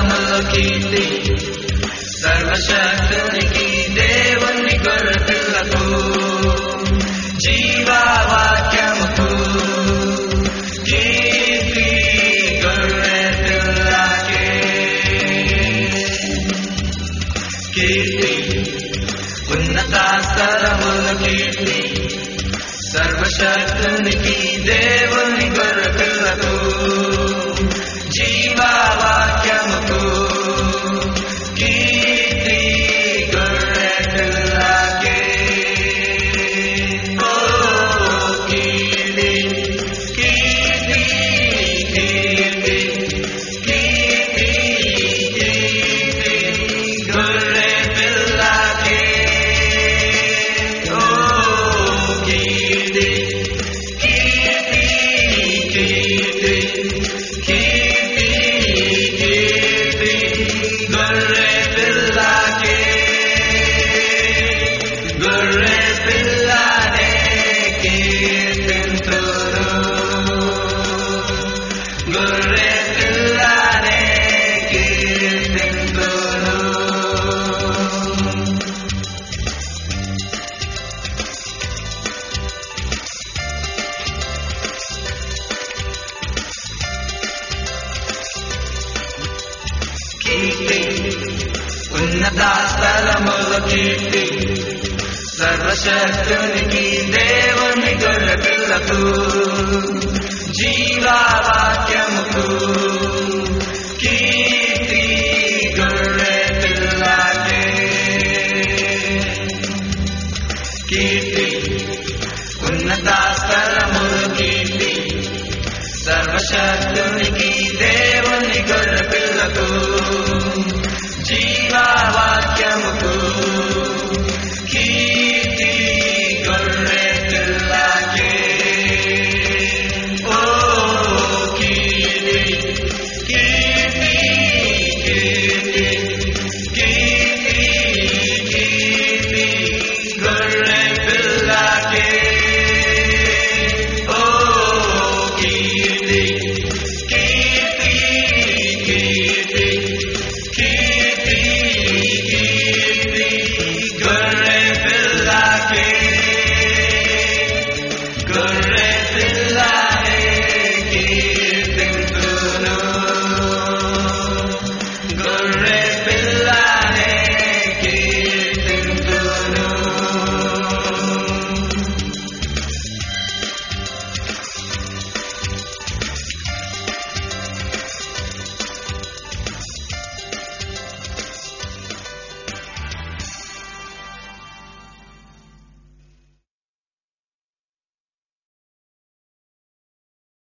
స్థలములో కీర్తి సర్వశక్తునికి దేవుని గొర్రె పిల్లకు జీవావాక్యముకు కీర్తి గొర్రె పిల్లకే కీర్తి ఉన్నత స్థలముల కీర్తి సర్వశక్తునికి దేవుని గొర్రె పిల్లకు జీవావాక్యముకు కీర్తి గొర్రె పిల్లకే ఓ కీర్తి కీర్తి కీర్తి కీర్తి కీర్తి గొర్రె పిల్లకే ఓ కీర్తి కీర్తి కీర్తి కీర్తి కీర్తి గొర్రె పిల్లకే గొర్రె పిల్లనే కీర్తింతురు గొర్రె పిల్లనే కీర్తింతురు కీర్తి ఉన్నత స్థలముల కీర్తి సర్వశక్తునికి దేవుని గొర్రె పిల్లకు జీవావాక్యముకు